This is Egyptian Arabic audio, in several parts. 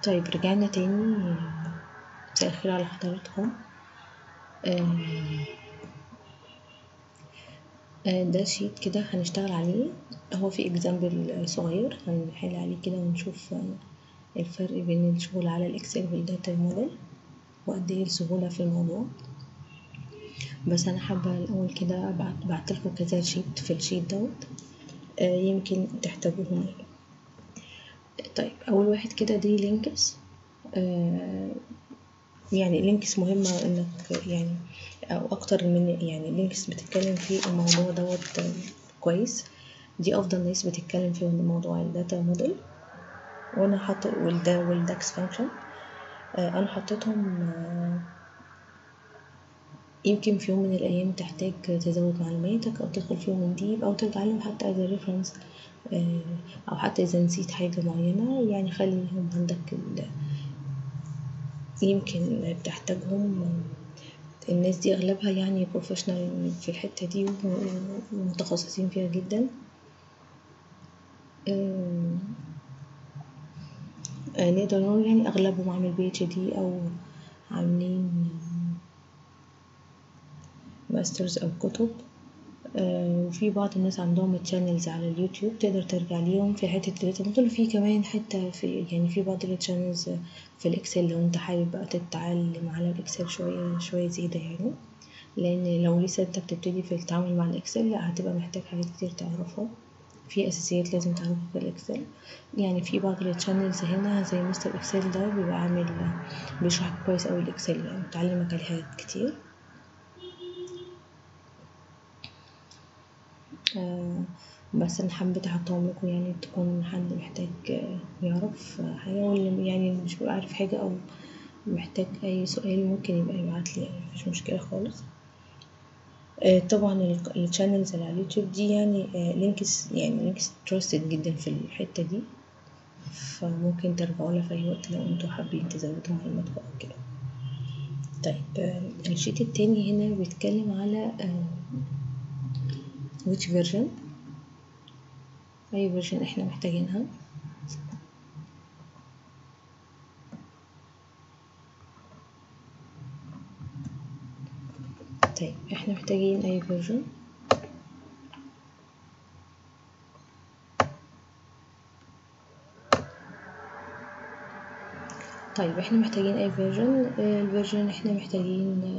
طيب رجعنا تاني مساء الخير على حضراتكم آه، آه، ده شيت كده هنشتغل عليه هو في اكزامبل صغير هنحل عليه كده ونشوف آه، الفرق بين الشغل على الاكسل والداتا موديل وقد ايه السهولة في الموضوع بس انا حابة الاول كده بعت بعتلكوا كذا شيت في الشيت دوت آه، يمكن تحتاجوهم طيب اول واحد كده دي لينكس آه، يعني لينكس مهمة انك يعني او اكتر من يعني لينكس بتتكلم في الموضوع دوت آه، كويس دي افضل ناس بتتكلم في موضوع الداتا موديل وانا حاطط والدا والداكس فانكشن انا حطيتهم آه، يمكن في يوم من الايام تحتاج تزود معلوماتك او تدخل فيهم من ديب او ترجع لهم حتى as a reference آه، او حتى اذا نسيت حاجة معينة يعني خليهم عندك ال... يمكن بتحتاجهم الناس دي اغلبها يعني بروفيشنال في الحتة دي ومتخصصين فيها جدا آه، آه، نقدر نقول يعني اغلبهم عامل بي اتش دي او عاملين ماسترز او كتب آه، وفي بعض الناس عندهم تشانلز على اليوتيوب تقدر ترجع ليهم في حتة الداتا موديل وفي كمان حتة في يعني في بعض التشانلز في الاكسل لو انت حابب بقى تتعلم على الاكسل شوية شوية زيادة يعني لان لو لسه انت بتبتدي في التعامل مع الاكسل لا هتبقى محتاج حاجات كتير تعرفها في اساسيات لازم تعرفها في الاكسل يعني في بعض التشانلز هنا زي مستر اكسل ده بيبقى عامل بيشرح كويس اوي الاكسل يعني بتعلمك عليه حاجات كتير آه، بس انا حبيت احطهم لكم يعني تكون حد محتاج آه، يعرف آه، حاجة واللي يعني مش بيبقى عارف حاجة او محتاج اي سؤال ممكن يبقى يبعتلي يعني مفيش مشكلة خالص آه، طبعا الشانلز اللي على اليوتيوب دي يعني لينكس يعني لينكس تراستد جدا في الحتة دي فممكن ترجعوا لها في اي وقت لو انتوا حابين تزودوا معلوماتكم او كده طيب آه، الشيت التاني هنا بيتكلم على آه، which version أي version احنا محتاجينها طيب احنا محتاجين أي version طيب احنا محتاجين أي version الفيرجن احنا محتاجين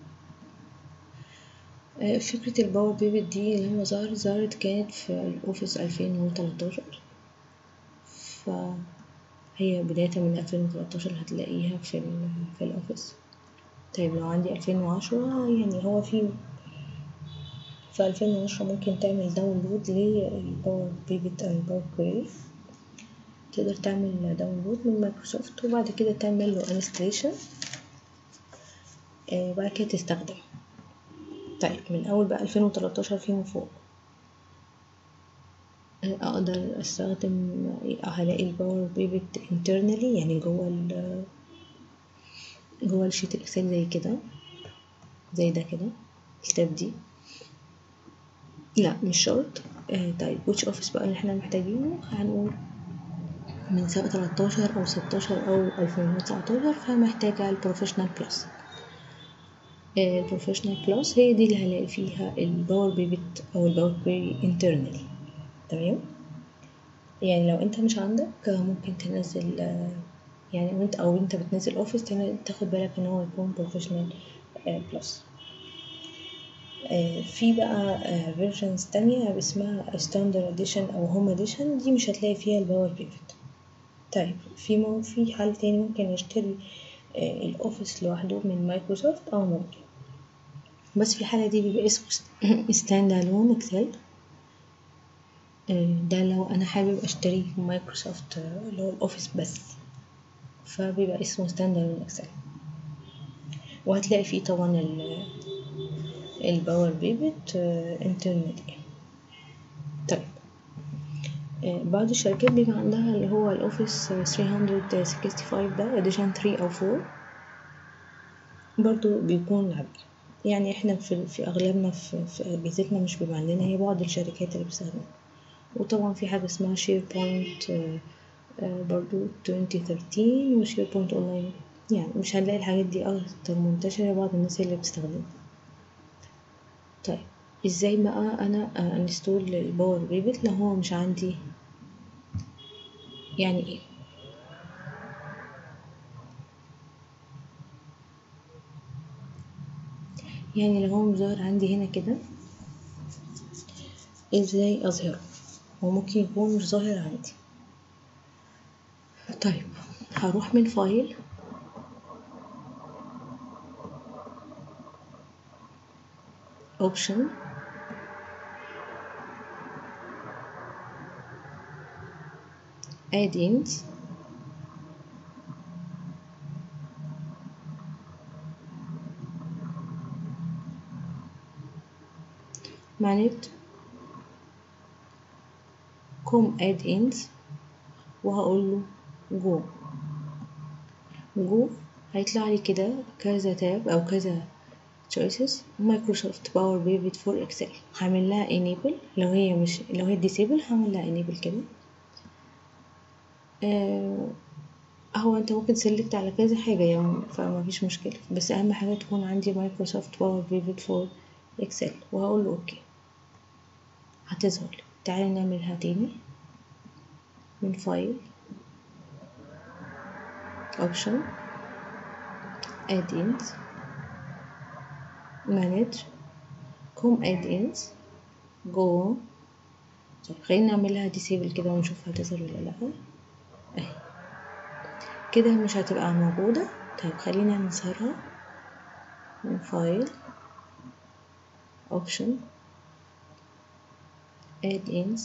آه، فكرة الباور بيبت دي لما ظهرت ظهرت كانت في الأوفيس ألفين وتلاتاشر فهي بداية من ألفين وتلاتاشر هتلاقيها في ال في الأوفيس طيب لو عندي ألفين وعشرة يعني هو في في ألفين وعشرة ممكن تعمل داونلود للباور بيبت أو الباور كويري تقدر تعمل داونلود من مايكروسوفت وبعد كده تعمل له انستليشن وبعد كده تستخدم طيب من اول بقى 2013 فيما فوق اقدر استخدم هلاقي الباور بيبت internally يعني جوه ال جوه الشيت الاكسل زي كده زي ده كده التاب دي لا مش شرط آه طيب which office بقى اللي احنا محتاجينه هنقول من سواء 13 او 16 او 2019 فمحتاجة البروفيشنال بلس البروفيشنال بلس هي دي اللي هلاقي فيها الباور بيبت او الباور كويري انترنالي تمام يعني لو انت مش عندك ممكن تنزل يعني وانت او انت بتنزل اوفيس تاخد بالك ان هو يكون بروفيشنال بلس في بقى فيرجنز تانية اسمها ستاندرد اديشن او هوم اديشن دي مش هتلاقي فيها الباور بيبت طيب في مو في حل تاني ممكن اشتري الاوفيس لوحده من مايكروسوفت اه ممكن بس في الحالة دي بيبقى اسمه ستاند الون اكسل ده لو انا حابب اشتري مايكروسوفت اللي هو الاوفيس بس فبيبقى اسمه ستاند الون اكسل وهتلاقي فيه طبعا الباور بيبت انترنت طيب بعض الشركات بيبقى عندها اللي هو الاوفيس 365 ده اديشن 3 او 4 برضو بيكون عبء يعني احنا في, في اغلبنا في, في اجهزتنا مش بيبقى عندنا هي بعض الشركات اللي بتستخدمها وطبعا في حاجه اسمها شير بوينت آه برضو 2013 وشير بوينت اونلاين يعني مش هنلاقي الحاجات دي اكتر منتشرة بعض الناس اللي بتستخدمها طيب ازاي بقى انا انستول الباور بيبت لو هو مش عندي يعني ايه يعني لو هو مش ظاهر عندي هنا كده ازاي اظهره هو ممكن يكون مش ظاهر عندي طيب هروح من فايل اوبشن add-ins manage com add-ins وهقول له جو جو هيطلع لي كده كذا تاب او كذا choices مايكروسوفت باور بيفت فور اكسل هعمل لها enable لو هي مش لو هي disable هعمل لها enable كده آه هو انت ممكن تسلكت على كذا حاجة يعني فما فيش مشكلة بس اهم حاجة تكون عندي مايكروسوفت باور بيفت فور اكسل وهقول له اوكي هتظهر لي تعالي نعملها تاني من فايل اوبشن add-ins manage com add-ins جو طيب خلينا نعملها disable كده ونشوف هتظهر ولا لا اهي كده مش هتبقى موجودة طيب خلينا نظهرها من فايل option add-ins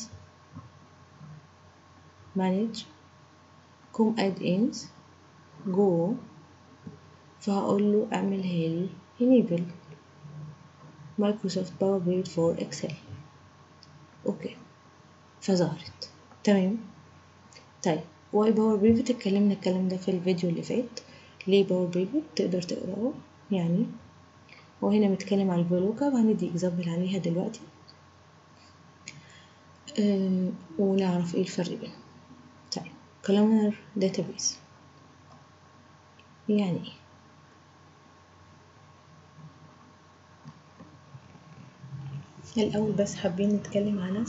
manage com add-ins جو فهقول له اعملها لي enable مايكروسوفت باور بيفت فور اكسل اوكي فظهرت تمام طيب واي باور بيفت اتكلمنا الكلام ده في الفيديو اللي فات ليه باور بيفت تقدر تقراه يعني وهنا متكلم على الفلوكا وهندي اكزامبل عليها دلوقتي أه ونعرف ايه الفرق بينهم طيب كولومنر داتابيز يعني ايه الأول بس حابين نتكلم على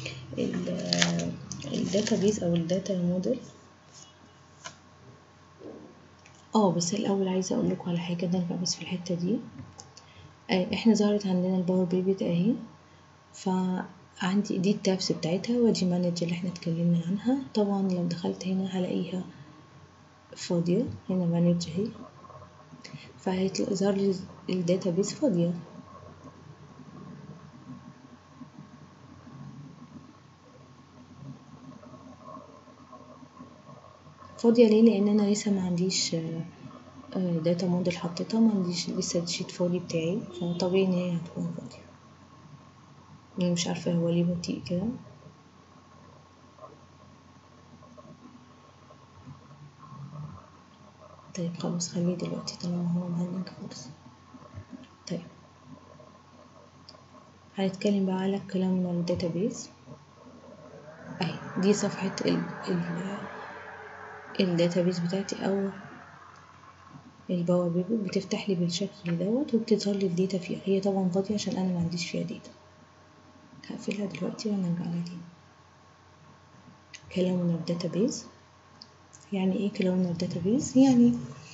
الداتابيز أو الداتا موديل اه بس الأول عايزة أقول لكم على حاجة نرجع بس في الحتة دي آه احنا ظهرت عندنا الباور بيبت اهي فعندي دي التابس بتاعتها ودي مانج اللي احنا اتكلمنا عنها طبعا لو دخلت هنا هلاقيها فاضية هنا مانج اهي فهيظهر لي الداتابيز فاضية فاضية ليه لأن أنا لسه ما عنديش داتا موديل حطيتها ما عنديش لسه الشيت فاضي بتاعي فطبيعي إن هي هتكون فاضية أنا مش عارفة هو ليه بطيء كده طيب خلاص خليه دلوقتي طالما هو مهنج خالص طيب هنتكلم بقى على كلامنا الداتابيز اهي دي صفحة ال ال الداتابيز بتاعتي او الباور بيبل بتفتح لي بالشكل دوت وبتظهر لي الداتا فيها هي طبعا فاضية عشان انا ما عنديش فيها داتا هقفلها دلوقتي ونرجع لها تاني كلامنا الداتابيز يعني ايه كلامنا الداتابيز يعني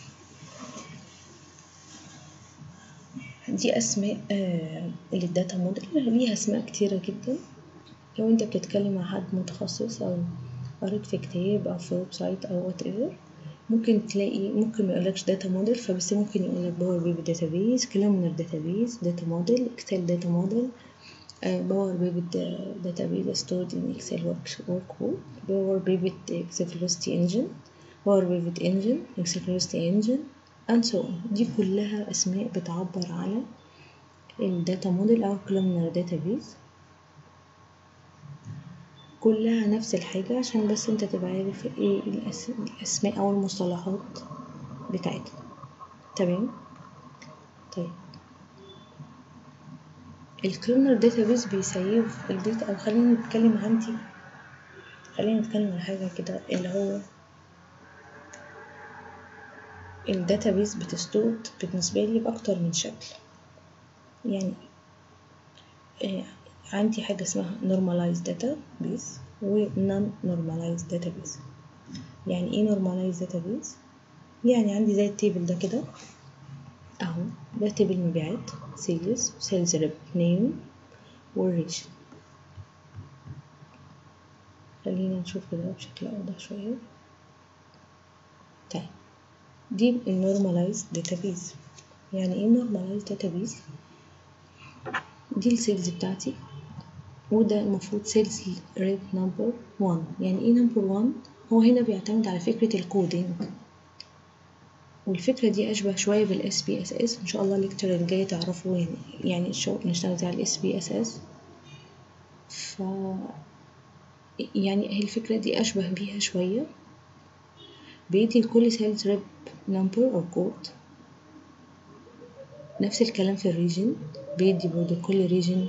دي اسماء آه للداتا موديل ليها اسماء كتيرة جدا لو انت بتتكلم مع حد متخصص او قريت في كتاب او في ويب سايت او وات ايفر ممكن تلاقي ممكن ما يقولكش داتا موديل فبس ممكن يقولك باور بيبي داتابيز كلامنا الداتابيز داتا موديل اكسل داتا موديل باور بيبي داتابيز ستورد ان اكسل ورك بوك باور بيبي اكسل فيلوسيتي انجن باور بيفت انجن اكسل فيلوسيتي انجن and so on دي كلها اسماء بتعبر على الداتا موديل او كلامنا داتابيز كلها نفس الحاجة عشان بس انت تبقى عارف ايه الاسماء او المصطلحات بتاعتها تمام طيب الكلونر داتابيز بيسيف الداتا او خلينا نتكلم عندي خلينا نتكلم عن حاجة كده اللي هو الداتابيز بتستور بالنسبة لي بأكتر من شكل يعني آه عندي حاجة اسمها normalized database و non normalized database يعني ايه normalized database يعني عندي زي التيبل ده كده اهو ده تيبل مبيعات sales sales rep name والريشن خلينا نشوف كده بشكل اوضح شوية طيب دي النورماليزد داتابيز يعني ايه نورماليزد داتابيز دي السيلز بتاعتي وده المفروض سيلز ريت نمبر 1 يعني ايه نمبر 1 هو هنا بيعتمد على فكرة الكودينج والفكرة دي أشبه شوية بالاس بي اس اس إن شاء الله الليكتشر الجاي تعرفوا يعني يعني الشغل نشتغل زي على الاس بي اس اس ف يعني هي الفكرة دي أشبه بيها شوية بيدي لكل سيلز ريب نمبر أو كود نفس الكلام في الريجن بيدي برضه لكل ريجن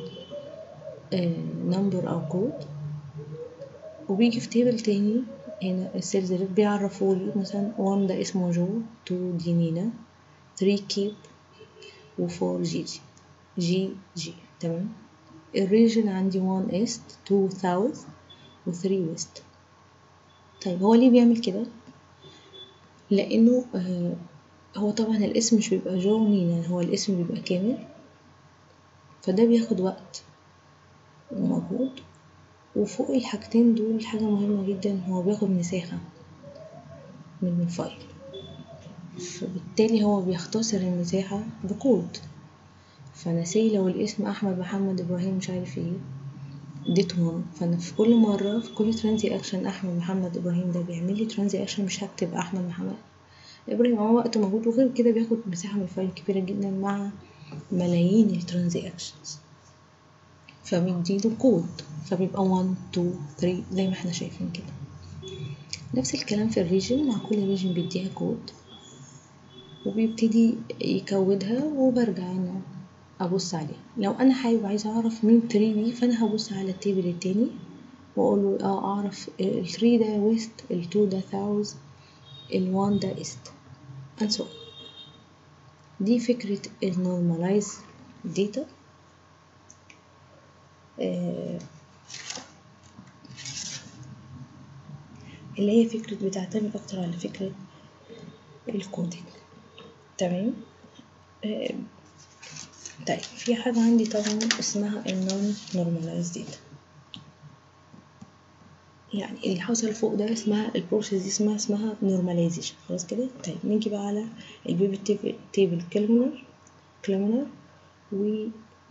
نمبر أو كود وبيجي في تيبل تاني هنا السيلز ريب بيعرفولي مثلا 1 ده اسمه جو 2 دي نينا 3 كيب و 4 جي جي جي جي تمام الريجن عندي 1 ايست 2 ساوث و 3 ويست طيب هو ليه بيعمل كده لانه آه هو طبعا الاسم مش بيبقى جو نينا هو الاسم بيبقى كامل فده بياخد وقت ومجهود وفوق الحاجتين دول حاجة مهمة جدا هو بياخد مساحة من الفايل فبالتالي هو بيختصر المساحة بكود فانا سي لو الاسم احمد محمد ابراهيم مش عارف ايه اديت 1 فانا في كل مرة في كل ترانزي اكشن احمد محمد ابراهيم ده بيعمل لي ترانزي اكشن مش هكتب احمد محمد ابراهيم هو وقت مجهود وغير كده بياخد مساحة من الفايل كبيرة جدا مع ملايين الترانزي اكشنز فبيديله كود فبيبقى 1 2 3 زي ما احنا شايفين كده نفس الكلام في الريجن مع كل ريجن بيديها كود وبيبتدي يكودها وبرجع انا ابص عليها لو انا حابب عايزه اعرف مين 3 دي فانا هبص على التيبل التاني واقول له اه اعرف ال 3 ده ويست ال 2 ده ساوث ال 1 ده ايست and so دي فكرة النورماليز داتا آه اللي هي فكرة بتعتمد أكتر على فكرة الكودينج تمام آه طيب في حاجة عندي طبعا اسمها النون نورماليز داتا يعني اللي حصل فوق ده اسمها البروسيس دي اسمها اسمها نورماليزيشن خلاص كده طيب نيجي بقى على البيبي تيبل تيبل كلمنر كلمنر و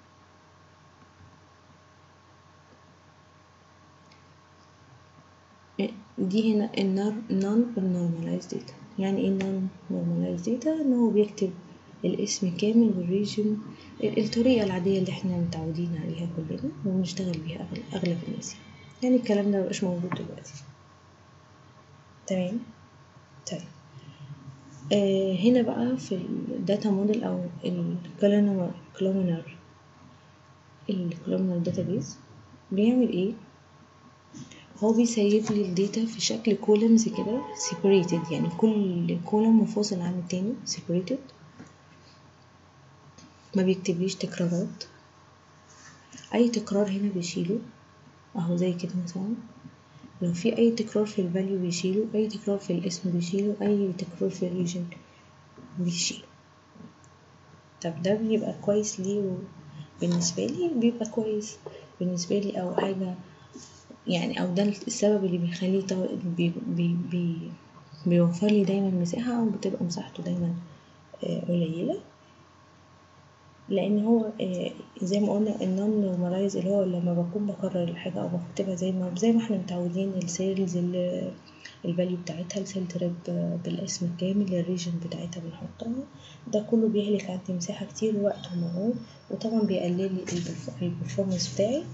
دي هنا النار نون نورماليز داتا يعني ايه نون نورماليز داتا ان هو بيكتب الاسم كامل والريجن الطريقة العادية اللي احنا متعودين عليها كلنا وبنشتغل بيها أغلب الناس يعني الكلام ده مبقاش موجود دلوقتي تمام طيب آه هنا بقى في الداتا موديل أو الكولومنر كولومنر الكولومنر داتابيز بيعمل ايه هو بيسيب لي الداتا في شكل كولمز كده separated يعني كل كولم منفصل عن التاني separated ما بيكتبليش تكرارات اي تكرار هنا بيشيله اهو زي كده مثلا لو في اي تكرار في الفاليو بيشيله اي تكرار في الاسم بيشيله اي تكرار في الريجن بيشيله طب ده بيبقى كويس ليه بالنسبة لي بيبقى كويس بالنسبة لي او حاجة يعني او ده السبب اللي بيخليه بي بي بي بيوفر لي دايما مساحة او بتبقى مساحته دايما قليلة لان هو زي ما قلنا النون نورماليز اللي هو لما بكون بكرر الحاجه او بكتبها زي ما زي ما احنا متعودين السيلز الفاليو بتاعتها السيل تريب بالاسم الكامل الريجن بتاعتها بنحطها ده كله بيهلك عندي مساحه كتير ووقت ومجهود وطبعا بيقلل لي البرفورمانس بتاعي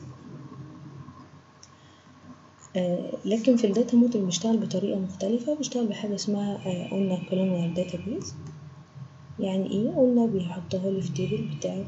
آه لكن في الداتا موديل بشتغل بطريقه مختلفه بشتغل بحاجه اسمها آه قلنا كولومنر داتابيز يعني ايه قلنا بيحطها لي في تيبل بتاعي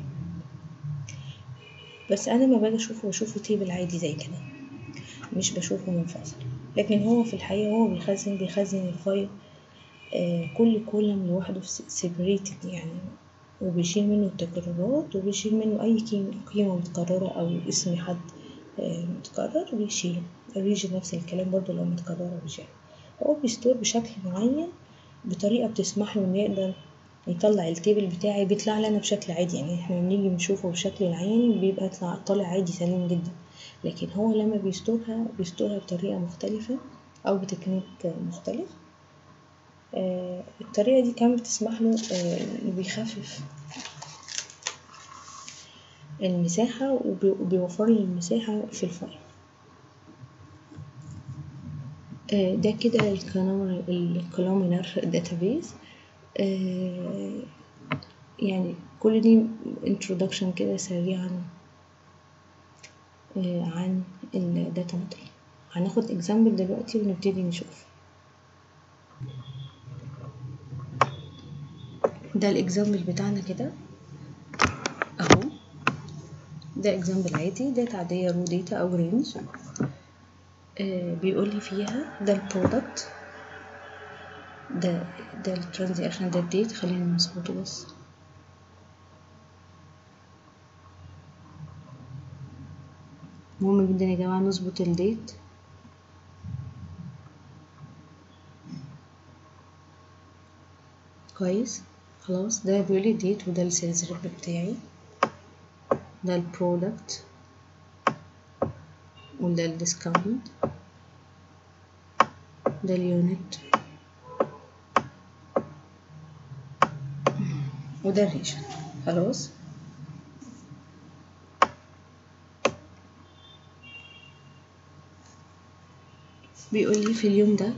بس انا ما باجي اشوفه بشوفه تيبل عادي زي كده مش بشوفه منفصل لكن هو في الحقيقة هو بيخزن بيخزن الفايل آه كل كولم لوحده سيبريتد يعني وبيشيل منه التكرارات وبيشيل منه أي قيمة متكررة أو اسم حد آه متكرر بيشيله الريجن نفس الكلام برضو لو متكررة بيشيله هو بيستور بشكل معين بطريقة بتسمح له إنه يقدر يطلع التيبل بتاعي بيطلع لنا بشكل عادي يعني احنا بنيجي نشوفه بشكل العين بيبقى طلع, طالع عادي سليم جدا لكن هو لما بيستورها بيستورها بطريقة مختلفة أو بتكنيك مختلف آه الطريقة دي كمان بتسمح له آه إنه بيخفف المساحة وبيوفر لي المساحة في الفايل آه ده كده الكولومينر داتابيز آه يعني كل دي introduction كده سريعا آه عن الداتا موديل هناخد example دلوقتي ونبتدي نشوف ده الاكزامبل بتاعنا كده اهو ده اكزامبل عادي داتا عادية رو داتا او رينج آه بيقول لي فيها ده البرودكت ده ده الترانزاكشن ده الديت خلينا نظبطه بس مهم جدا يا جماعة نظبط الديت كويس خلاص ده بيقول لي ديت وده السيلز ريب بتاعي ده البرودكت وده الديسكاونت ده اليونت وده الريجن خلاص بيقول لي في اليوم ده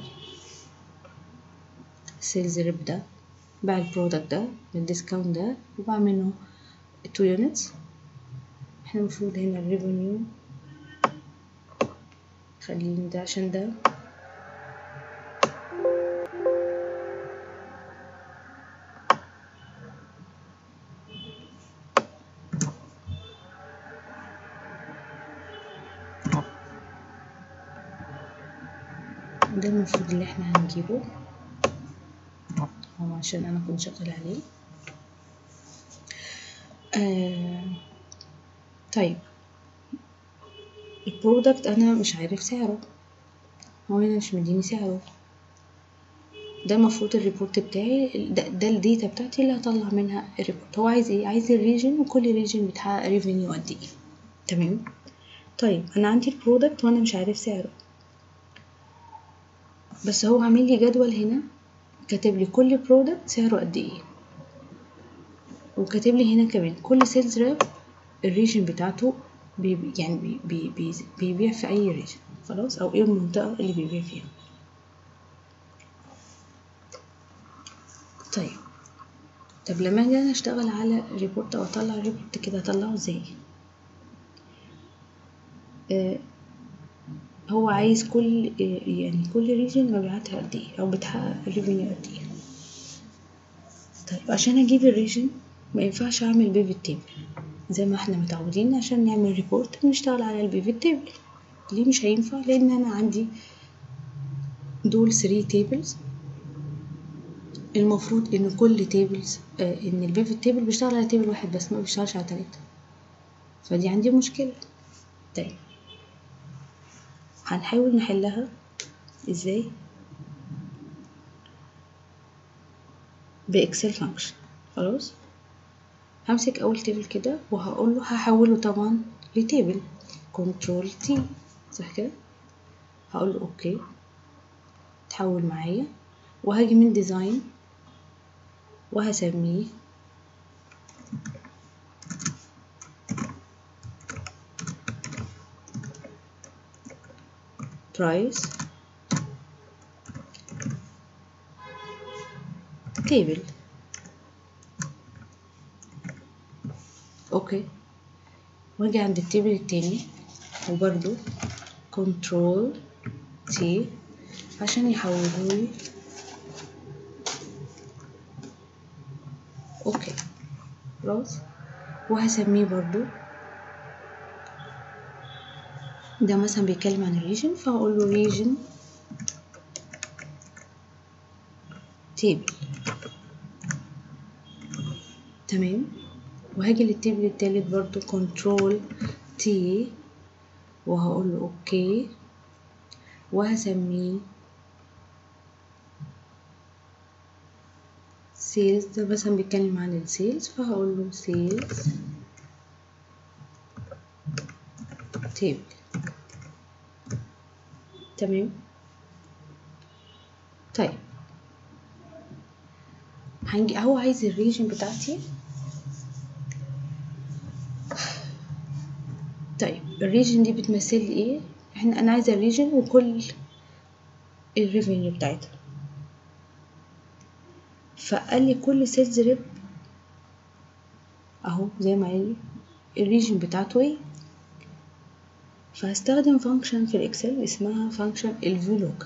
السيلز ريب ده باع البرودكت ده بالديسكاونت ده وباع منه تو يونتس احنا المفروض هنا الريفينيو خلينا ده عشان ده ده المفروض اللي احنا هنجيبه هو عشان انا كنت شغال عليه آه طيب البرودكت انا مش عارف سعره هو هنا مش مديني سعره ده المفروض الريبورت بتاعي ده, ده الداتا بتاعتي اللي هطلع منها الريبورت هو عايز ايه عايز الريجن وكل ريجن بتحقق ريفينيو قد ايه تمام طيب انا عندي البرودكت وانا مش عارف سعره بس هو عامل لي جدول هنا كاتب لي كل برودكت سعره قد ايه وكاتب لي هنا كمان كل سيلز راب الريجن بتاعته بي يعني بي بي بي بيبيع في اي ريجن خلاص او ايه المنطقه اللي بيبيع فيها طيب طب لما اجي انا اشتغل على ريبورت او اطلع ريبورت كده اطلعه ازاي آه هو عايز كل يعني كل ريجن مبيعاتها قد ايه او بتحقق ريفينيو قد ايه طيب عشان اجيب الريجن ما ينفعش اعمل بيفت تيبل زي ما احنا متعودين عشان نعمل ريبورت بنشتغل على البيفت تيبل ليه مش هينفع لان انا عندي دول 3 تيبلز المفروض ان كل تيبلز آه ان البيفت تيبل بيشتغل على تيبل واحد بس ما بيشتغلش على تلاتة فدي عندي مشكلة طيب هنحاول نحلها ازاي باكسل فانكشن خلاص همسك اول تيبل كده وهقول له هحوله طبعا لتيبل كنترول تي صح كده هقول له اوكي تحول معايا وهاجي من ديزاين وهسميه price table اوكي واجي عند التيبل التاني وبرده كنترول تي عشان يحولهولي اوكي خلاص وهسميه برضو ده مثلا بيتكلم عن الريجن فهقول له ريجن تيبل تمام وهاجي للتيبل التالت برضو كنترول تي وهقول له اوكي وهسميه سيلز ده مثلا بيتكلم عن السيلز فهقول له سيلز تيبل تمام طيب هنجي هو عايز الريجن بتاعتي طيب الريجن دي بتمثل لي ايه احنا انا عايزه الريجن وكل الريفينيو بتاعتها فقال لي كل سيلز ريب اهو زي ما قال لي الريجن بتاعته ايه فهستخدم فانكشن في الاكسل اسمها فانكشن الفلوك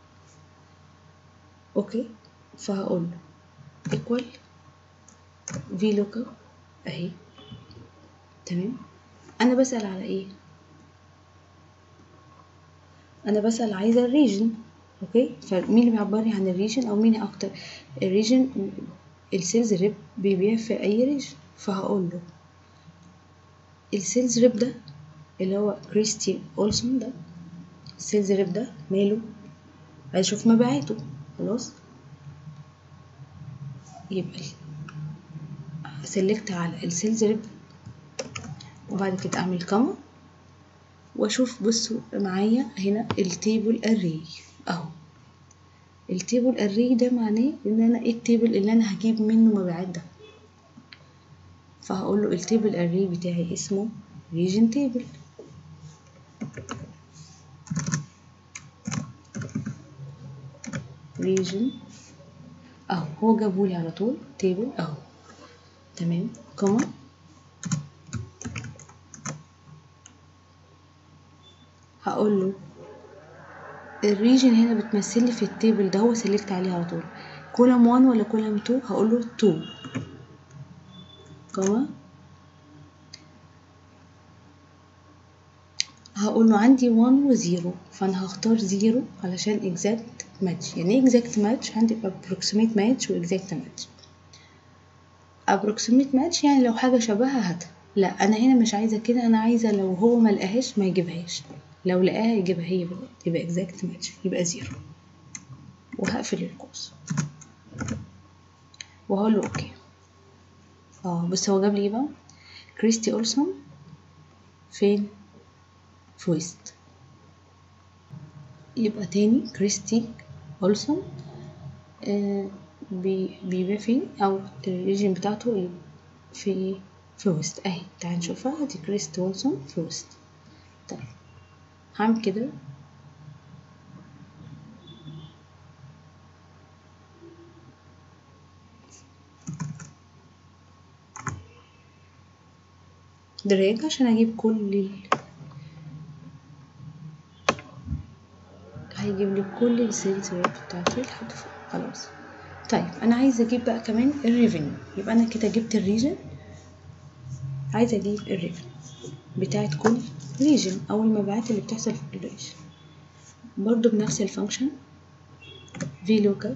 اوكي فهقول له equal vlookup اهي تمام انا بسأل على ايه انا بسأل عايزة الريجن اوكي فمين اللي بيعبرني عن الريجن او مين اكتر الريجن السيلز ريب بيبيع في اي ريجن فهقول له السيلز ريب ده اللي هو كريستي اولسون ده السيلز ريب ده ماله عايز اشوف مبيعاته خلاص يبقى سلكت على السيلز ريب وبعد كده اعمل كاما واشوف بصوا معايا هنا التيبل اري اهو التيبل اري ده معناه ان انا ايه التيبل اللي انا هجيب منه مبيعات ده فهقول له التيبل اري بتاعي اسمه region table region اهو هو جابولي على طول تيبل اهو تمام كوما هقول له الريجن هنا بتمثل لي في التيبل ده هو سيلكت عليه على طول كولم 1 ولا كولم 2 هقول له 2 كوما هقول له عندي 1 و 0 فانا هختار 0 علشان exact match يعني ايه exact match عندي approximate match و exact match approximate match يعني لو حاجة شبهها هاتها لا انا هنا مش عايزة كده انا عايزة لو هو ما لقاهاش ما يجيبهاش لو لقاها يجيبها هي بالظبط يبقى exact match يبقى 0 وهقفل القوس وهقول له اوكي اه بس هو جاب لي ايه بقى كريستي اولسون فين في ويست يبقى تاني كريستي اولسون آه بيبيع فين او الريجن بتاعته في في ويست اهي تعال نشوفها دي كريستي اولسون في ويست طيب هعمل كده دراج عشان اجيب كل ال... هيجيب لي كل السيلز ريت بتاعتي لحد فوق خلاص طيب انا عايزه اجيب بقى كمان الريفينيو يبقى انا كده جبت الريجن عايزه اجيب الريفينيو بتاعت كل ريجن او المبيعات اللي بتحصل في كل ريجن برضو بنفس الفانكشن vlookup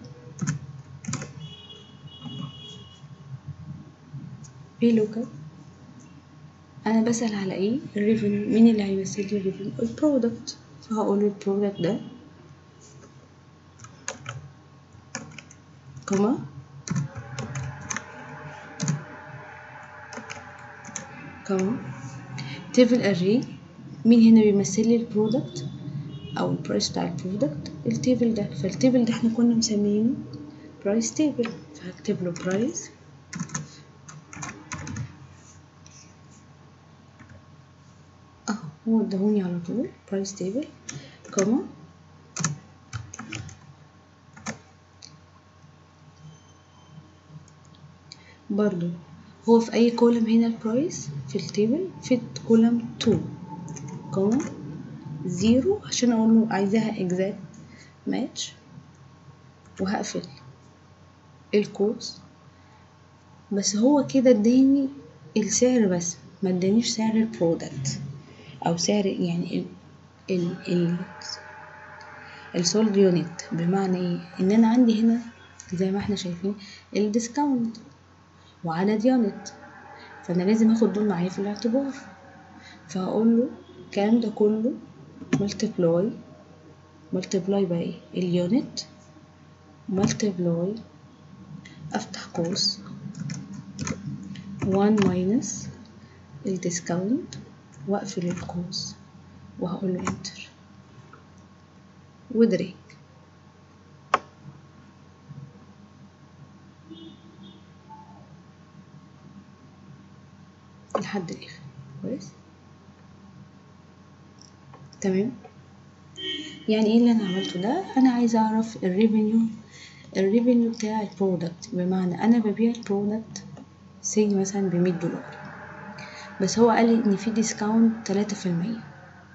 vlookup انا بسأل على ايه الريفينيو مين اللي هيمثل لي الريفينيو البرودكت فهقول له البرودكت ده كوما كوما تيبل اري مين هنا بيمثل لي البرودكت او البرايس بتاع البرودكت التيبل ده فالتيبل ده احنا كنا مسمينه برايس تيبل فهكتب له برايس اهو هو اداهوني على طول برايس تيبل كوما برضو هو في اي كولم هنا البرايس في التيبل في كولم 2 كوما زيرو عشان اقول له عايزاها exact match وهقفل الكوز بس هو كده اداني السعر بس ما ادانيش سعر البرودكت او سعر يعني ال ال ال السولد يونت بمعنى ايه ان انا عندي هنا زي ما احنا شايفين الديسكاونت وعدد يونت فانا لازم اخد دول معايا في الاعتبار فهقول له الكلام ده كله multiply multiply by ايه اليونت multiply افتح قوس 1 minus الديسكاونت واقفل القوس وهقول له انتر ودريك لحد الاخر كويس تمام يعني ايه اللي انا عملته ده انا عايزه اعرف الريفينيو الريفينيو بتاع البرودكت بمعنى انا ببيع البرودكت سي مثلا بمية دولار بس هو قال لي ان في ديسكاونت تلاتة في المية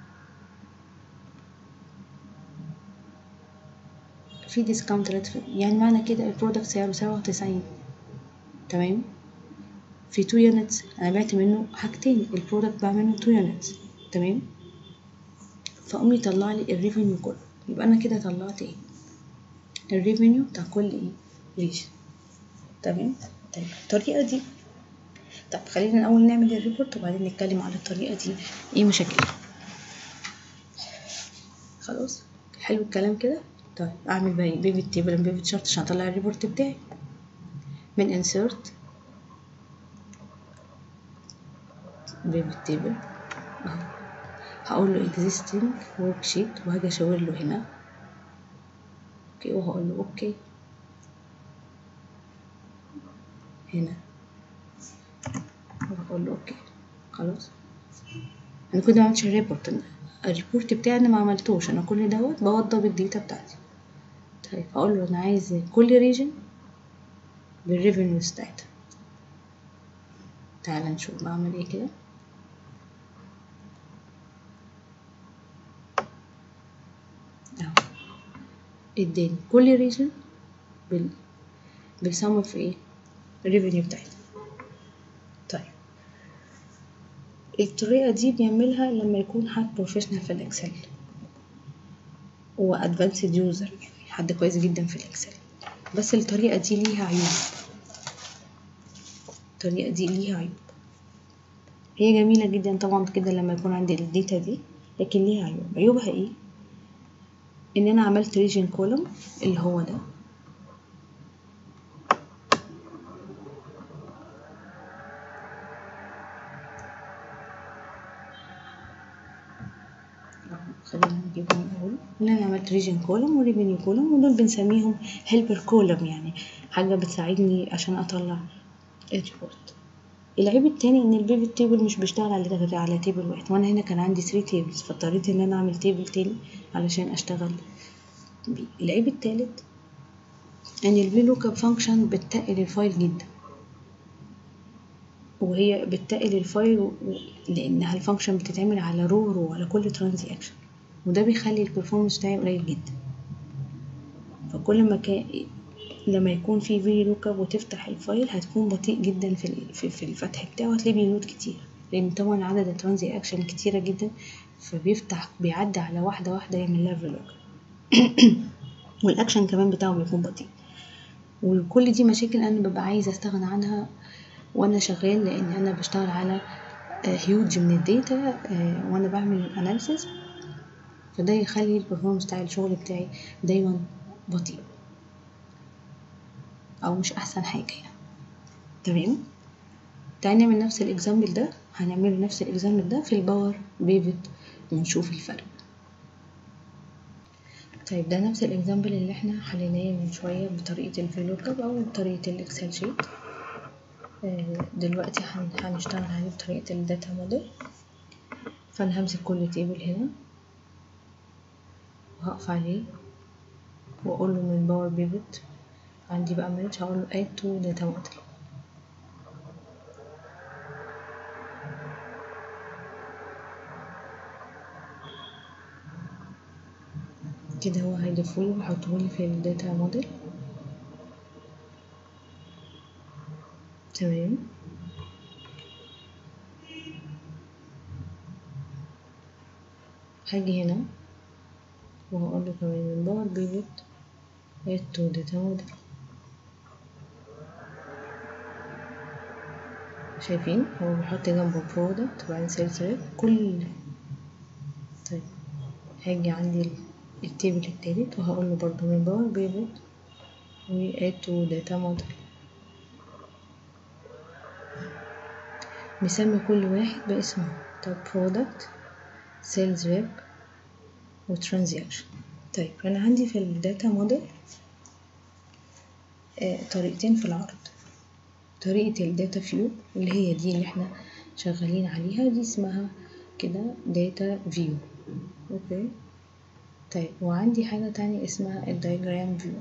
في ديسكاونت تلاتة في المية يعني معنى كده البرودكت سعره سبعة وتسعين تمام في 2 يونتس انا بعت منه حاجتين البرودكت باع منه 2 يونتس تمام فقوم يطلع لي الريفينيو كله يبقى انا كده طلعت ايه الريفينيو بتاع كل ايه ريجن تمام طيب الطريقه دي طب خلينا الاول نعمل الريبورت وبعدين نتكلم على الطريقه دي ايه مشاكلها خلاص حلو الكلام كده طيب اعمل بقى ايه بيفت تيبل بيفت شارت عشان اطلع الريبورت بتاعي من انسيرت بيفت تيبل اهو هقول له existing worksheet وهاجي اشاور له هنا اوكي وهقول له اوكي هنا وهقول له اوكي خلاص انا كده ما عملتش الريبورت الريبورت بتاعي انا ما عملتوش انا كل دوت بوضب الداتا بتاعتي طيب هقول له انا عايز كل ريجن بالريفينيوز بتاعتها تعال نشوف بعمل ايه كده اهو اداني كل ريجن بال بالسم في ايه الريفينيو بتاعتها طيب الطريقة دي بيعملها لما يكون حد بروفيشنال في الاكسل وادفانسد يوزر يعني حد كويس جدا في الاكسل بس الطريقة دي ليها عيوب الطريقة دي ليها عيوب هي جميلة جدا طبعا كده لما يكون عندي الداتا دي لكن ليها عيوب عيوبها ايه ان انا عملت ريجن كولوم اللي هو ده خلينا نجيبهم الاول ان انا عملت ريجن كولوم وريفينيو كولوم ودول بنسميهم هيلبر كولوم يعني حاجه بتساعدني عشان اطلع الريبورت العيب التاني ان البيفت تيبل مش بيشتغل على على تيبل واحد وانا هنا كان عندي 3 تيبلز فاضطريت ان انا اعمل تيبل تاني علشان اشتغل بيه العيب التالت ان الفي لوك اب فانكشن بتتقل الفايل جدا وهي بتتقل الفايل و... لانها الفانكشن بتتعمل على رو رو على كل ترانزاكشن وده بيخلي البرفورمانس بتاعي قليل جدا فكل ما كان لما يكون في في لوك اب وتفتح الفايل هتكون بطيء جدا في في, في الفتح بتاعه هتلاقيه بيلود كتير لان طبعا عدد الترانزاكشن كتيره جدا فبيفتح بيعدي على واحده واحده يعمل لها في لوك والاكشن كمان بتاعه بيكون بطيء وكل دي مشاكل انا ببقى عايزه استغنى عنها وانا شغال لان انا بشتغل على هيوج من الداتا وانا بعمل اناليسيس فده يخلي البرفورمانس بتاع الشغل بتاعي دايما بطيء او مش احسن حاجه يعني تمام تعالى نعمل نفس الاكزامبل ده هنعمل نفس الاكزامبل ده في الباور بيفت ونشوف الفرق طيب ده نفس الاكزامبل اللي احنا حليناه من شويه بطريقه الفلوكاب او بطريقه الاكسل شيت دلوقتي هنشتغل عليه بطريقه الداتا موديل فانا همسك كل تيبل هنا وهقف عليه واقول له من باور بيفت عندي بقى مانج هقول له add to data model كده هو هيضيفولي ويحطهولي في الداتا موديل تمام هاجي هنا وهقول له كمان من باور بيفت add to data model شايفين هو بيحط جنبه برودكت وبعدين سيلز ريب كل طيب هاجي عندي التيبل التالت وهقول له برضو من باور بيفوت و add to data model مسمي كل واحد باسمه طب product sales rep و transaction طيب أنا عندي في الداتا موديل آه طريقتين في العرض طريقة الداتا فيو اللي هي دي اللي احنا شغالين عليها دي اسمها كده داتا فيو اوكي طيب وعندي حاجة تانية اسمها الدايجرام فيو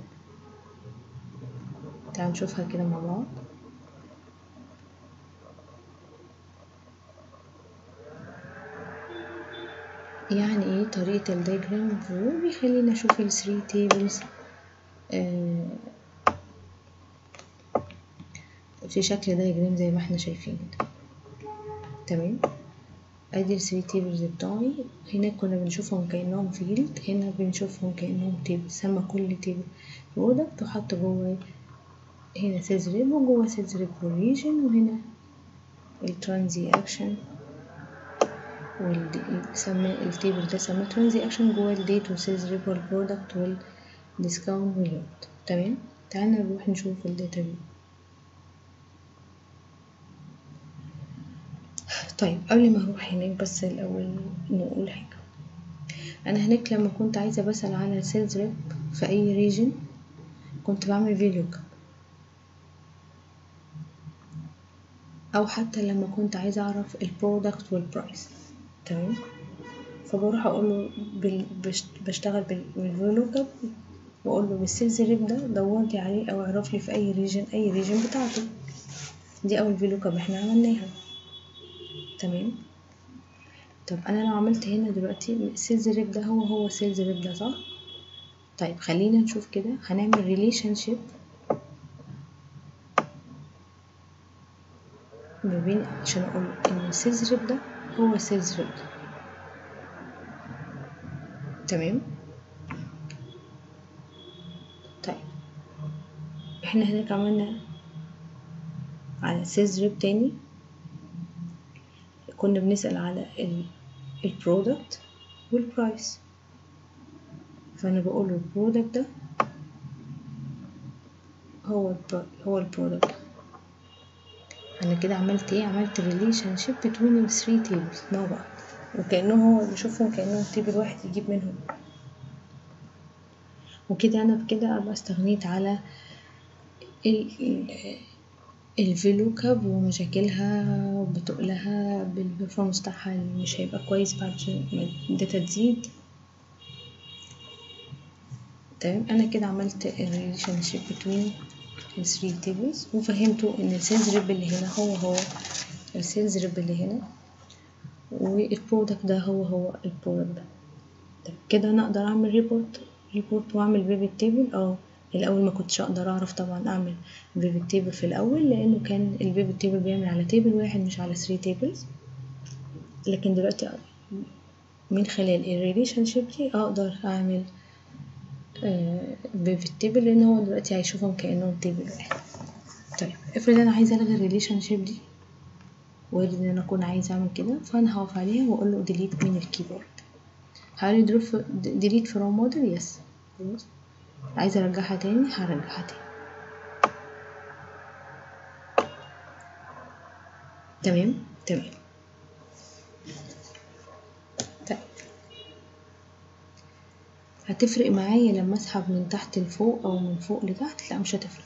تعال نشوفها كده مع بعض يعني ايه طريقة الدايجرام فيو بيخليني اشوف ال 3 tables آه في شكل دايجرام زي ما احنا شايفين كده تمام ادي ال 3 tables بتوعي هناك كنا بنشوفهم كأنهم فيلد هنا بنشوفهم كأنهم تيبل سمى كل تيبل برودكت وحط جوه هنا سيلز ريب وجوه سيلز ريب ريجن وهنا الترانزي اكشن سمى التيبل ده سماه ترانزي اكشن جوه الديت والسيلز ريب والبرودكت والديسكاونت واليوم تمام تعالى نروح نشوف الداتا فيو طيب قبل ما اروح هناك بس الاول نقول حاجه انا هناك لما كنت عايزه بسال على سيلز ريب في اي ريجن كنت بعمل فيلو كاب او حتى لما كنت عايزه اعرف البرودكت والبرايس تمام فبروح اقول له بال... بشتغل بالفيلو كاب واقول له بالسيلز ريب ده دور لي عليه او اعرف لي في اي ريجن اي ريجن بتاعته دي اول فيلو كاب احنا عملناها تمام طب انا لو عملت هنا دلوقتي سيلز ريب ده هو هو سيلز ريب ده صح طيب خلينا نشوف كده هنعمل ريليشن شيب ما بين عشان اقول ان السيلز ريب ده هو السيلز ريب ده تمام طيب احنا هناك عملنا على سيلز ريب تاني كنا بنسأل على البرودكت والبرايس فأنا بقول له البرودكت ده هو ال هو البرودكت أنا كده عملت إيه عملت ريليشن شيب بين ال 3 تيبلز مع بعض وكأنه هو بيشوفهم كأنهم تيبل واحد يجيب منهم وكده أنا بكده أبقى استغنيت على ال الفيلو كاب ومشاكلها وبتقلها بالبرفورمانس بتاعها اللي مش هيبقى كويس بعد ما الداتا تزيد تمام انا كده عملت الريليشن شيب بين الثري تيبلز وفهمته ان السيلز ريب اللي هنا هو هو السيلز ريب اللي هنا والبرودكت ده هو هو البرودكت ده طب كده انا اقدر اعمل ريبورت ريبورت واعمل بيفت تيبل اه الاول ما كنتش اقدر اعرف طبعا اعمل بيفت تيبل في الاول لانه كان البيفت تيبل بيعمل على تيبل واحد مش على 3 تيبلز لكن دلوقتي من خلال الريليشن شيب دي اقدر اعمل بيفت تيبل لان هو دلوقتي هيشوفهم كانهم تيبل واحد طيب افرض انا عايزه الغي الريليشن شيب دي وارد ان انا اكون عايزه اعمل كده فانا هقف عليها واقول له ديليت من الكيبورد هل ديليت فروم موديل يس عايزه ارجعها تاني هرجعها تاني تمام تمام طيب هتفرق معايا لما اسحب من تحت لفوق او من فوق لتحت لا مش هتفرق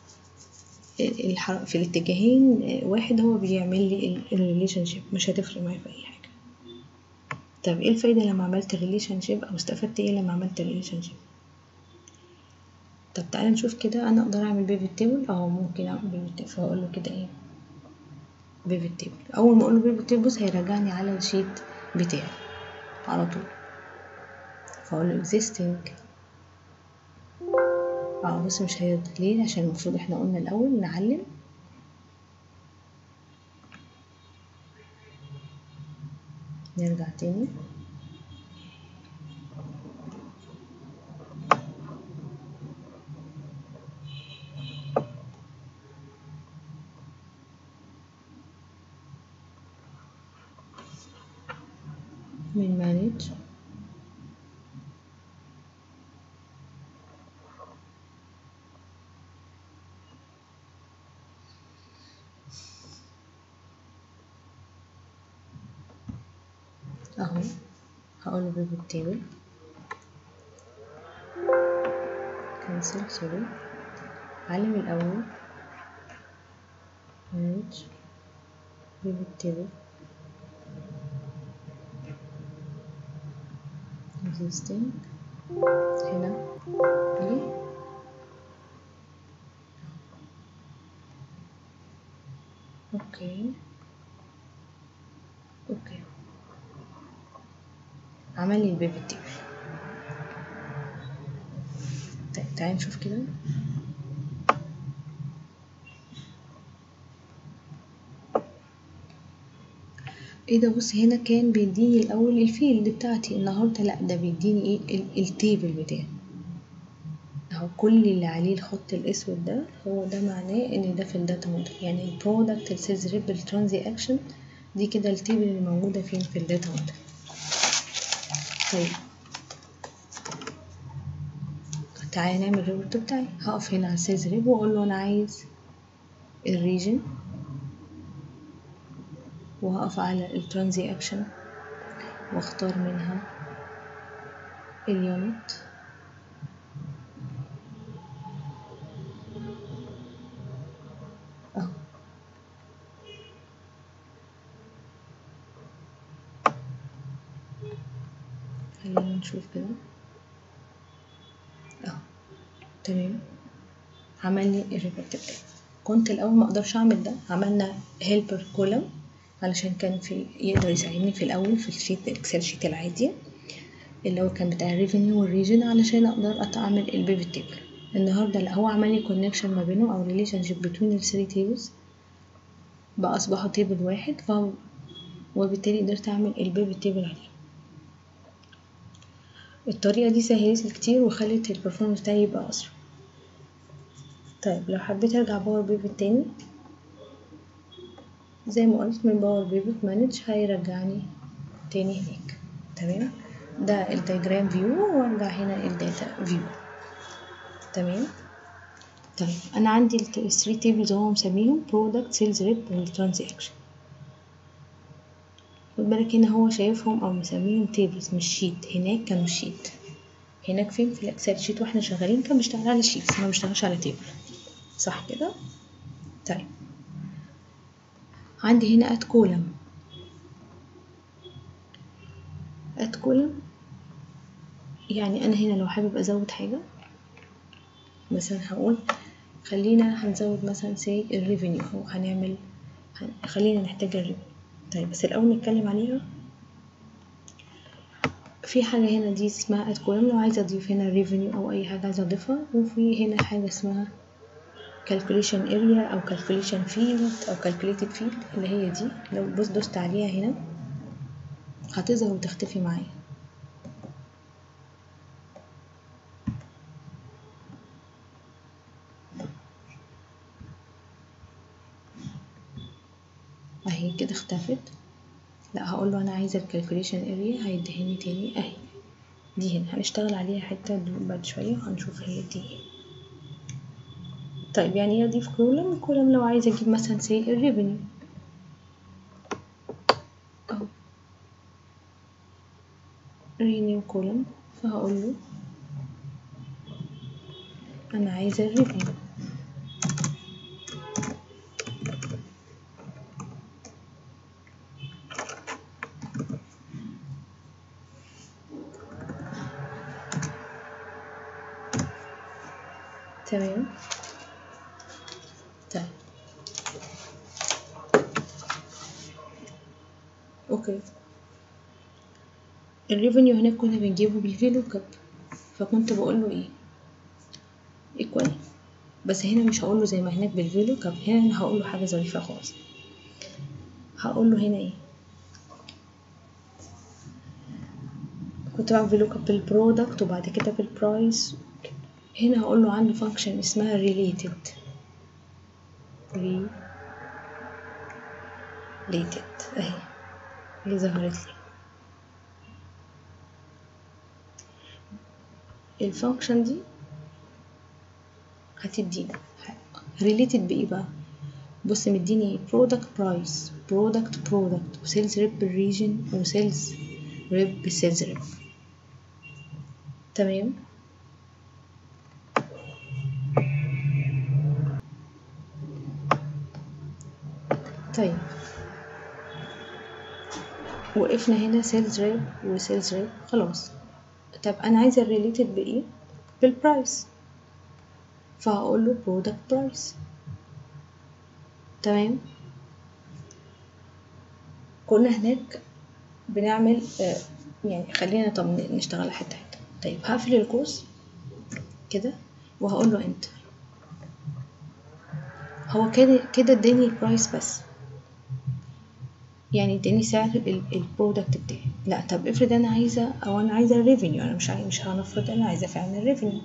في الاتجاهين واحد هو بيعمل لي الريليشن شيب مش هتفرق معايا في اي حاجه طب ايه الفايده لما عملت ريليشن شيب او استفدت ايه لما عملت ريليشن شيب طب تعالى نشوف كده انا اقدر اعمل بيفت تيبل اه ممكن اعمل بيفت تيبل فاقول له كده ايه بيفت تيبل اول ما اقول له بيفت تيبل بص هيرجعني على الشيت بتاعي على طول فاقول له existing اه بص مش هيرضى ليه عشان المفروض احنا قلنا الاول نعلم نرجع تاني من manage اهو هقول له pivot table cancel سوري علم الاول manage pivot table existing هنا ايه اوكي اوكي عمل لي البيفت تيبل طيب تعالي نشوف كده ايه ده بص هنا كان بيديني الاول الفيلد بتاعتي النهارده لا ده بيديني ايه ال- التيبل بتاعي اهو كل اللي عليه الخط الاسود ده هو ده معناه ان ده في الداتا موديل يعني البرودكت السيلز ريب الترانزي اكشن دي كده التيبل اللي موجوده فين في الداتا موديل طيب تعالى نعمل الريبورت بتاعي هقف هنا على السيلز ريب واقول له انا عايز الريجن وهقف على الترانزي اكشن واختار منها اليونت اهو خلينا نشوف كده اهو تمام عمل لي الريبورت بتاعي كنت الاول ما اقدرش اعمل ده عملنا هيلبر كولم علشان كان في يقدر يساعدني في الاول في الشيت الاكسل شيت العادي اللي هو كان بتاع الريفينيو والريجن علشان اقدر اعمل البيفت تيبل النهارده لا هو عمل لي كونكشن ما بينهم او ريليشن شيب بين الثري تيبلز بقى اصبحوا تيبل واحد ف وبالتالي قدرت اعمل البيفت تيبل عليه الطريقه دي سهلت لي كتير وخلت البرفورمانس بتاعي يبقى اسرع طيب لو حبيت ارجع باور بيفت تاني زي ما قلت من باور بيفت مانج هيرجعني تاني هناك تمام ده الدياجرام فيو وارجع هنا الداتا فيو تمام طيب انا عندي الثري تيبلز هو مسميهم برودكت سيلز ريب والترانزاكشن خد بالك هنا هو شايفهم او مسميهم تيبلز مش شيت هناك كانوا شيت هناك فين في الاكسل شيت واحنا شغالين كان بيشتغل على شيت ما بيشتغلش على تيبل صح كده طيب عندي هنا اد كولم اد كولم يعني انا هنا لو حابب ازود حاجه مثلا هقول خلينا هنزود مثلا سي الريفينيو او هنعمل هن... خلينا نحتاج الريفينيو طيب بس الاول نتكلم عليها في حاجة هنا دي اسمها اد كولم لو عايزة اضيف هنا ريفينيو او اي حاجة عايزة اضيفها وفي هنا حاجة اسمها calculation area او calculation field او calculated field اللي هي دي لو بص دوست عليها هنا هتظهر وتختفي معايا اهي كده اختفت لا هقول له انا عايزه الكالكوليشن اريا هيدهني تاني اهي دي هنا هنشتغل عليها حته بعد شويه وهنشوف هي دي ايه طيب يعني ايه اضيف كولم كولم لو عايزه اجيب مثلا سي الريفينيو اهو رينيو كولم فهقول له انا عايزه الريفينيو تمام طيب اوكي الريفينيو هناك كنا بنجيبه بالفيلو كاب فكنت بقول له ايه ايكوال بس هنا مش هقول له زي ما هناك بالفيلو كاب هنا انا هقول له حاجه ظريفه خالص هقول له هنا ايه كنت بعمل فيلو كاب بالبرودكت وبعد كده بالبرايس هنا هقول له عنده فانكشن اسمها related related اهي اللي ظهرت لي الفانكشن دي هتدينا ريليتد بايه بقى بص مديني برودكت برايس برودكت برودكت وسيلز ريب بالريجن وسيلز ريب بالسيلز ريب تمام طيب وقفنا هنا سيلز ريب وسيلز ريب خلاص طب انا عايزه الريليتد بايه بالبرايس فهقول له برودكت برايس تمام كنا هناك بنعمل آه يعني خلينا طب نشتغل حته حته طيب هقفل القوس كده وهقول له انتر هو كده كده اداني البرايس بس يعني اداني سعر البرودكت بتاعي لا طب افرض انا عايزه او انا عايزه الريفينيو انا مش عايزه مش هنفرض انا عايزه فعلا الريفينيو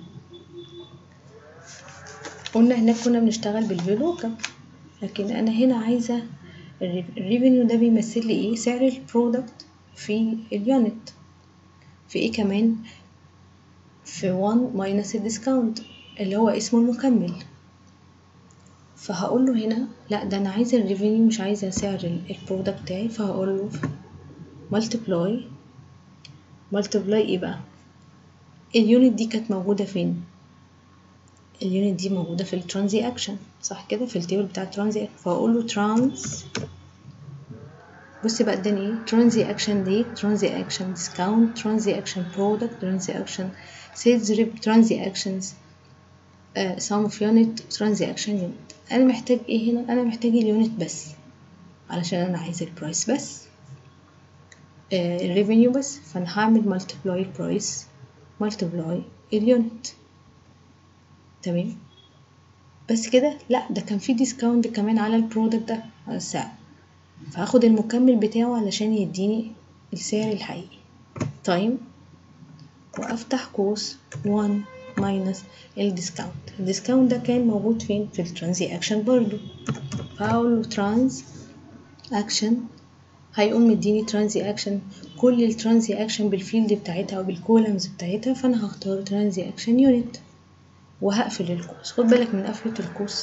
قلنا هناك كنا بنشتغل بالفيلوكا لكن انا هنا عايزه الريفينيو ده بيمثل لي ايه سعر البرودكت في اليونت في ايه كمان في 1 ماينس الديسكاونت اللي هو اسمه المكمل فهقول له هنا لا ده انا عايزه الريفينيو مش عايزه سعر البرودكت بتاعي فهقول له ملتبلاي ملتبلاي ايه بقى اليونت دي كانت موجوده فين اليونت دي موجوده في الترانزي اكشن صح كده في التيبل بتاع الترانزي فهقول له ترانس بصي بقى اداني ايه ترانزي اكشن دي ترانزي اكشن ديسكاونت ترانزي اكشن برودكت ترانزي اكشن سيلز ريب ترانزي اكشنز سام اوف يونت ترانزي اكشن يونت انا محتاج ايه هنا انا محتاج اليونت بس علشان انا عايزه البرايس بس آه الريفينيو بس فانا هعمل ملتبلاي البرايس ملتبلاي اليونت تمام بس كده لا ده كان في ديسكاونت كمان على البرودكت ده على السعر فهاخد المكمل بتاعه علشان يديني السعر الحقيقي تايم وافتح قوس 1 ماينس الديسكاونت الديسكاونت ده كان موجود فين في الترانزي اكشن برضو فهقول له ترانز اكشن هيقوم مديني ترانزي اكشن كل الترانزي اكشن بالفيلد بتاعتها وبالكولمز بتاعتها فانا هختار ترانزي اكشن يونت وهقفل القوس خد بالك من قفلة القوس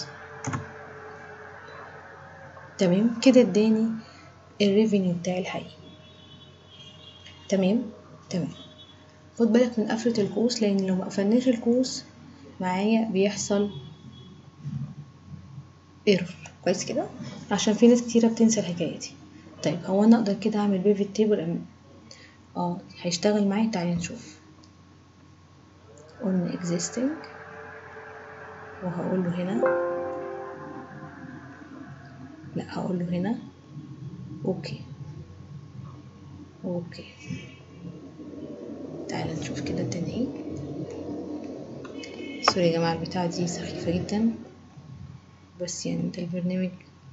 تمام كده اداني الريفينيو بتاعي الحقيقي تمام تمام خد بالك من قفلة القوس لان لو مقفلناش القوس معايا بيحصل ايرور كويس كده عشان في ناس كتيرة بتنسى الحكاية دي طيب هو انا اقدر كده اعمل بيفت تيبل أم... اه هيشتغل معايا تعالي نشوف قلنا existing وهقول له هنا لا هقول له هنا اوكي اوكي تعالى نشوف كده الدنيا ايه سوري يا جماعه البتاعه دي سخيفه جدا بس يعني ده البرنامج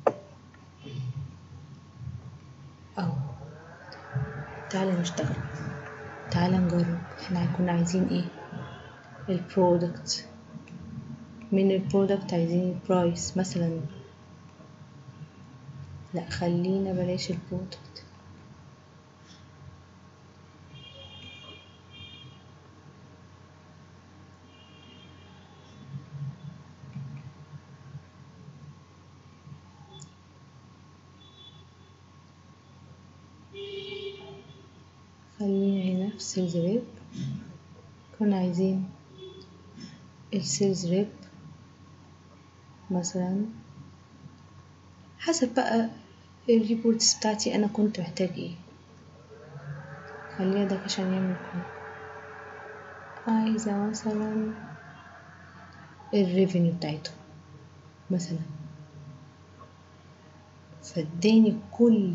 اهو تعالى نشتغل تعالى نجرب احنا كنا عايزين ايه البرودكت من البرودكت عايزين البرايس مثلا لا خلينا بلاش البرودكت خلينا هنا في سيلز ريب كنا عايزين السيلز ريب مثلا حسب بقى الريبورتس بتاعتي انا كنت محتاج ايه خليها ده عشان يعمل كل عايزة مثلا الريفينيو بتاعته مثلا فاداني كل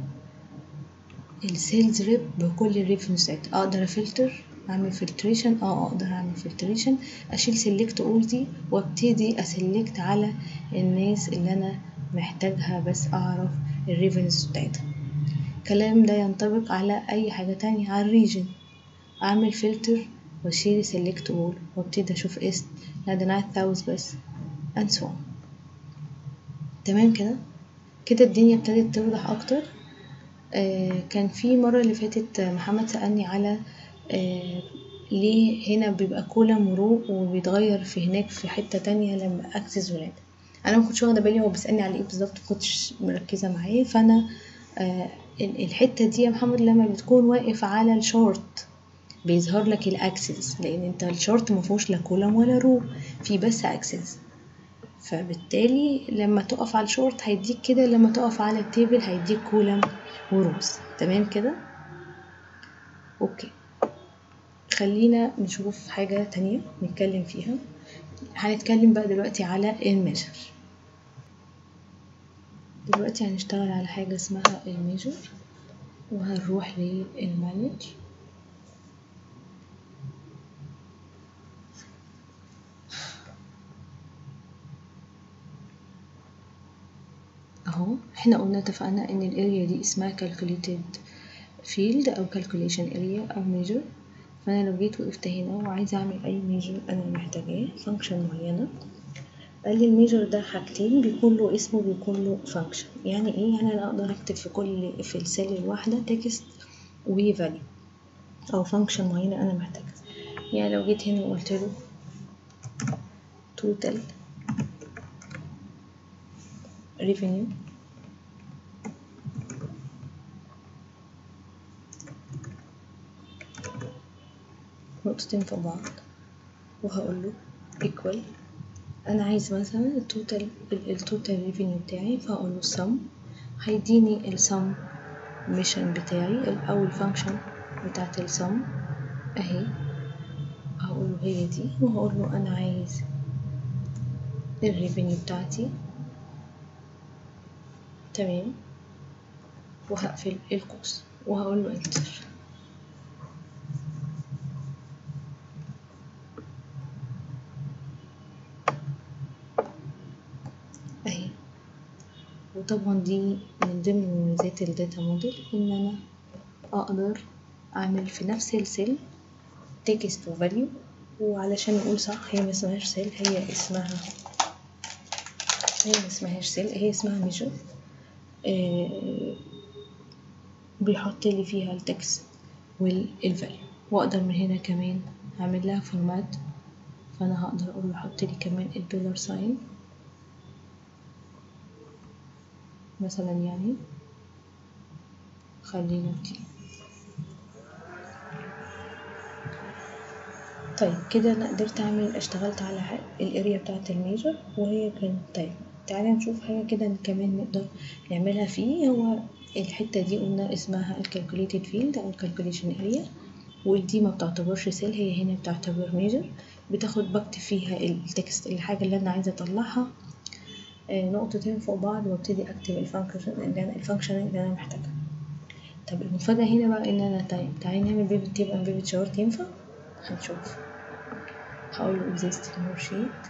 السيلز ريب بكل الريفينيو بتاعتها اقدر افلتر اعمل فلتريشن اه اقدر اعمل فلتريشن اشيل سيلكت اول دي وابتدي اسلكت على الناس اللي انا محتاجها بس اعرف الريفنس بتاعتها الكلام ده ينطبق على اي حاجة تانية على الريجن اعمل فلتر واشيل سيلكت اول وابتدي اشوف اسم لا ده انا عايز ثاوز بس and so on تمام كده كده الدنيا ابتدت توضح اكتر آه كان في مرة اللي فاتت محمد سألني على آه ليه هنا بيبقى كولم ورو وبيتغير في هناك في حتة تانية لما اكسس ولاد انا ما كنتش واخده بالي هو بيسالني على ايه بالظبط ما كنتش مركزه معاه فانا آه الحته دي يا محمد لما بتكون واقف على الشورت بيظهر لك الاكسس لان انت الشورت ما فيهوش لا كولم ولا رو في بس اكسس فبالتالي لما تقف على الشورت هيديك كده لما تقف على التيبل هيديك كولم وروز تمام كده اوكي خلينا نشوف حاجة تانية نتكلم فيها هنتكلم بقى دلوقتي على الميجر دلوقتي هنشتغل على حاجة اسمها الميجر وهنروح للمانج اهو احنا قلنا اتفقنا ان الاريا دي اسمها calculated field او calculation area او measure فانا لو جيت وقفت هنا وعايزه اعمل اي ميجر انا محتاجاه فانكشن معينه قال لي الميجر ده حاجتين بيكون له اسم وبيكون له فانكشن يعني ايه يعني انا اقدر اكتب في كل في السيل الواحده تكست وفاليو او فانكشن معينه انا محتاجها يعني لو جيت هنا وقلت له total revenue نقطتين في بعض وهقول له equal انا عايز مثلا التوتال التوتال ريفينيو بتاعي فهقول له sum هيديني السم ميشن بتاعي او الفانكشن بتاعت السم اهي هقول له هي دي وهقول له انا عايز الريفينيو بتاعتي تمام وهقفل القوس وهقول له انتر اهي وطبعا دي من ضمن مميزات الداتا موديل ان انا اقدر اعمل في نفس السيل تكست وفاليو وعلشان نقول صح هي ما اسمهاش سيل هي اسمها هي ما اسمهاش سيل هي اسمها ميجر آه بيحط لي فيها التكست والفاليو واقدر من هنا كمان اعمل لها فورمات فانا هقدر اقول له حط لي كمان الدولار ساين مثلا يعني خلينا دي طيب كده انا قدرت اعمل اشتغلت على الاريا بتاعه الميجر وهي كانت طيب تعالى نشوف حاجه كده كمان نقدر نعملها فيه هو الحته دي قلنا اسمها الكالكوليتد فيلد او الكالكوليشن اريا ودي ما بتعتبرش سيل هي هنا بتعتبر ميجر بتاخد بكتب فيها التكست الحاجه اللي انا عايزه اطلعها نقطتين فوق بعض وابتدي اكتب الفانكشن اللي انا الفانكشن اللي انا محتاجها طب المفاجأة هنا بقى ان انا طيب تعالي نعمل بيفت تيبل اند بيفت شارت ينفع هنشوف هقول له existing worksheet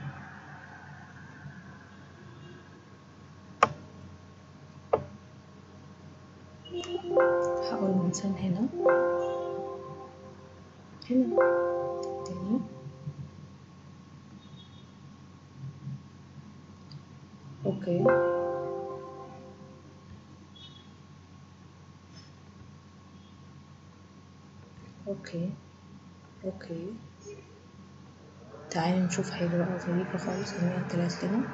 هقول له مثلا هنا هنا تاني اوكي اوكي اوكي تعالي نشوف حاجة بقى ظريفة خالص ان هي طلعت لنا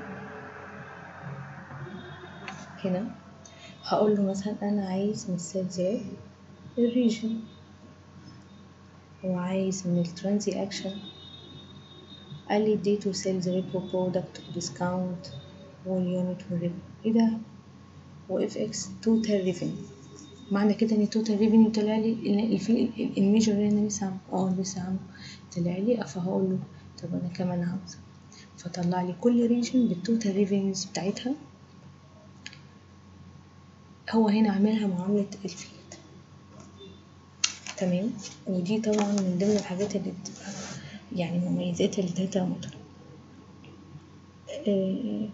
هنا هقول له مثلا انا عايز من السيل زي الريجن وعايز من الترانزي اكشن قال لي دي تو سيلز ريبو برودكت ديسكاونت واليونت والريفينيو ايه ده واف اكس توتال ريفينيو معنى كده ان توتال ريفينيو طلع لي الفي الميجر اللي انا لسه عامله اه لسه عامله طلع لي فهقول له طب انا كمان عاوزه فطلع لي كل ريجن بالتوتال ريفينيوز بتاعتها هو هنا عاملها معاملة الفيلد تمام ودي طبعا من ضمن الحاجات اللي بتبقى يعني مميزات الداتا موديل آه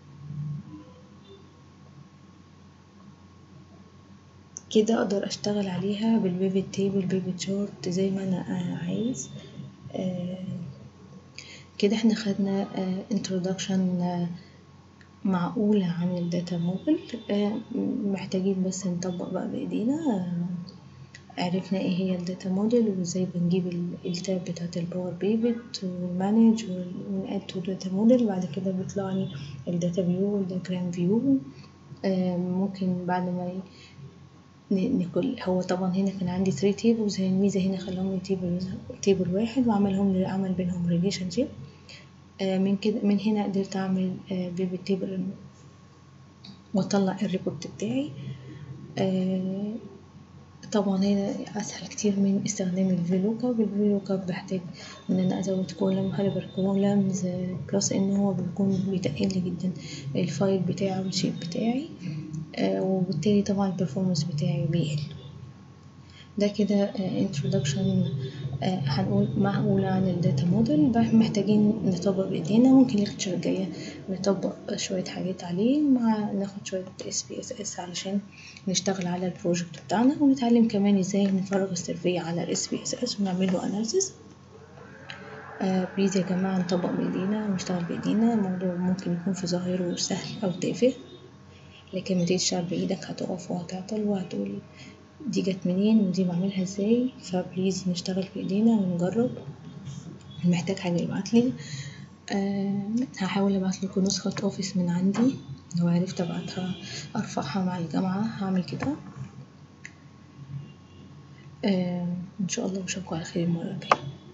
كده اقدر اشتغل عليها بالبيفت تيبل بيفت شورت زي ما انا عايز آه كده احنا خدنا انترودكشن آه معقولة عن الداتا موديل آه محتاجين بس نطبق بقى بايدينا عرفنا ايه هي الداتا موديل وازاي بنجيب التاب بتاعت الباور بيفت والمانج وناد تو داتا موديل بعد كده بيطلع لي الداتا فيو والدياجرام فيو ممكن بعد ما نكل هو طبعا هنا كان عندي 3 تيبلز هي الميزة هنا خلاهم لي تيبل تيبل واحد وعملهم لي عمل بينهم ريليشن شيب من كده من هنا قدرت اعمل بيفت تيبل واطلع الريبورت بتاعي طبعا هنا اسهل كتير من استخدام الفيلوكاب الفيلوكاب بحتاج ان انا ازود كولم هالبر كولمز بلس ان هو بيكون بيتقل لي جدا الفايل بتاعي والشيت بتاعي وبالتالي طبعا البرفورمانس بتاعي بيقل ده كده انترودكشن هنقول معقولة عن الداتا موديل محتاجين نطبق بايدينا ممكن الليكتشر الجاية نطبق شوية حاجات عليه مع ناخد شوية اس بي اس اس علشان نشتغل على البروجكت بتاعنا ونتعلم كمان ازاي نفرغ السيرفي على الاس بي اس اس ونعمل له اناليسيس بليز يا جماعة نطبق بايدينا ونشتغل بايدينا الموضوع ممكن يكون في ظاهره سهل او تافه لكن ما تيجي تشتغل بايدك هتقف وهتعطل وهتقول دي جت منين ودي بعملها ازاي فبليز نشتغل بايدينا ونجرب محتاج حاجة يبعتلي أه هحاول ابعت لكم نسخة اوفيس من عندي لو عرفت ابعتها ارفعها مع الجامعة هعمل كده أه ان شاء الله اشوفكم على خير المرة الجاية